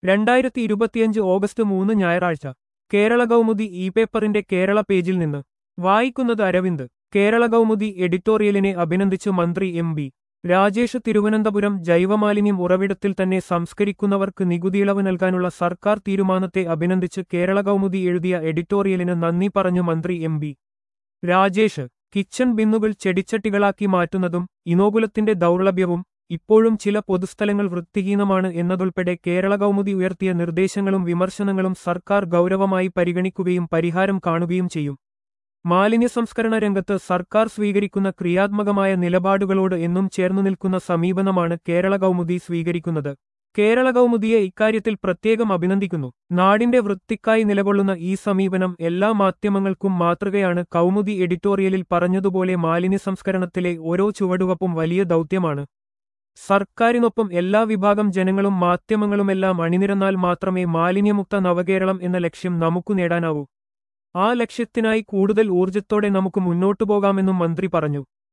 രണ്ടായിരത്തി ഇരുപത്തിയഞ്ച് ഓഗസ്റ്റ് മൂന്ന് ഞായറാഴ്ച കേരള കൗമുദി ഇ പേപ്പറിന്റെ കേരള പേജിൽ നിന്ന് വായിക്കുന്നത് അരവിന്ദ് കേരള കൗമുദി എഡിറ്റോറിയലിനെ അഭിനന്ദിച്ചു മന്ത്രി എം ബി രാജേഷ് തിരുവനന്തപുരം ജൈവമാലിന്യം ഉറവിടത്തിൽ തന്നെ സംസ്കരിക്കുന്നവർക്ക് നികുതിയിളവ് നൽകാനുള്ള സർക്കാർ തീരുമാനത്തെ അഭിനന്ദിച്ച് കേരള കൗമുദി എഴുതിയ എഡിറ്റോറിയലിന് നന്ദി പറഞ്ഞു മന്ത്രി എം ബി രാജേഷ് കിച്ചൺ ബിന്നുകൾ ചെടിച്ചട്ടികളാക്കി മാറ്റുന്നതും ഇനോകുലത്തിന്റെ ദൗർലഭ്യവും ഇപ്പോഴും ചില പൊതുസ്ഥലങ്ങൾ വൃത്തിഹീനമാണ് എന്നതുൾപ്പെടെ കേരള കൗമുദി ഉയർത്തിയ നിർദ്ദേശങ്ങളും വിമർശനങ്ങളും സർക്കാർ ഗൗരവമായി പരിഗണിക്കുകയും പരിഹാരം കാണുകയും ചെയ്യും മാലിന്യ സംസ്കരണ രംഗത്ത് സർക്കാർ സ്വീകരിക്കുന്ന ക്രിയാത്മകമായ നിലപാടുകളോട് എന്നും ചേർന്നു നിൽക്കുന്ന സമീപനമാണ് കേരള കൗമുദി സ്വീകരിക്കുന്നത് കേരള കൗമുദിയെ ഇക്കാര്യത്തിൽ പ്രത്യേകം അഭിനന്ദിക്കുന്നു നാടിന്റെ വൃത്തിക്കായി നിലകൊള്ളുന്ന ഈ സമീപനം എല്ലാ മാധ്യമങ്ങൾക്കും മാതൃകയാണ് കൗമുദി എഡിറ്റോറിയലിൽ പറഞ്ഞതുപോലെ മാലിന്യ സംസ്കരണത്തിലെ ഓരോ ചുവടുവപ്പും വലിയ ദൗത്യമാണ് സർക്കാരിനൊപ്പം എല്ലാ വിഭാഗം ജനങ്ങളും മാധ്യമങ്ങളുമെല്ലാം അണിനിരന്നാൽ മാത്രമേ മാലിന്യമുക്ത നവകേരളം എന്ന ലക്ഷ്യം നമുക്കു നേടാനാവൂ ആ ലക്ഷ്യത്തിനായി കൂടുതൽ ഊർജ്ജത്തോടെ നമുക്ക് മുന്നോട്ടു പോകാമെന്നും മന്ത്രി പറഞ്ഞു